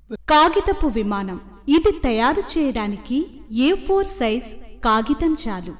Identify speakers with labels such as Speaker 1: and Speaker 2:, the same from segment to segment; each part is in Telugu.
Speaker 1: కాగితపు విమానం ఇది తయారు చేయడానికి ఏ ఫోర్ సైజ్ కాగితం చాలు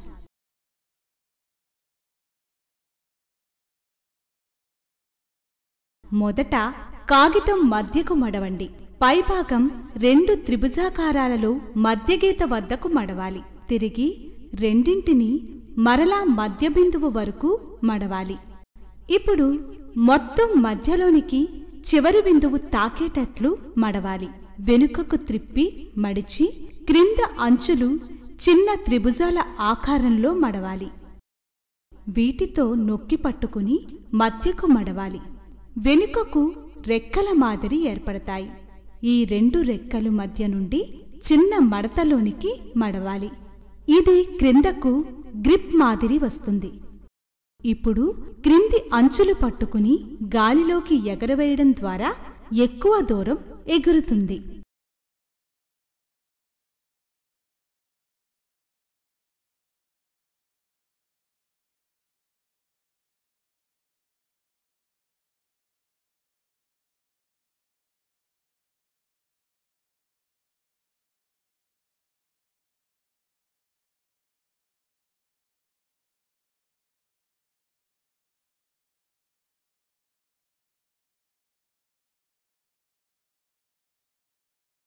Speaker 1: మొదట కాగితం మధ్యకు మడవండి పైభాగం రెండు త్రిభుజాకారాలలో మధ్యగీత వద్దకు మడవాలి తిరిగి రెండింటిని మరలా మధ్య బిందువు వరకు మడవాలి ఇప్పుడు మొత్తం మధ్యలోనికి చివరి బిందువు తాకేటట్లు మడవాలి వెనుకకు త్రిప్పి మడిచి క్రింద అంచులు చిన్న త్రిభుజాల ఆకారంలో మడవాలి వీటితో నొక్కి పట్టుకుని మధ్యకు మడవాలి వెనుకకు రెక్కల మాదిరి ఏర్పడతాయి ఈ రెండు రెక్కలు మధ్య నుండి చిన్న మడతలోనికి మడవాలి ఇది క్రిందకు గ్రిప్ మాదిరి వస్తుంది ఇప్పుడు క్రింది అంచులు పట్టుకుని గాలిలోకి ఎగరవేయడం ద్వారా ఎక్కువ దూరం ఎగురుతుంది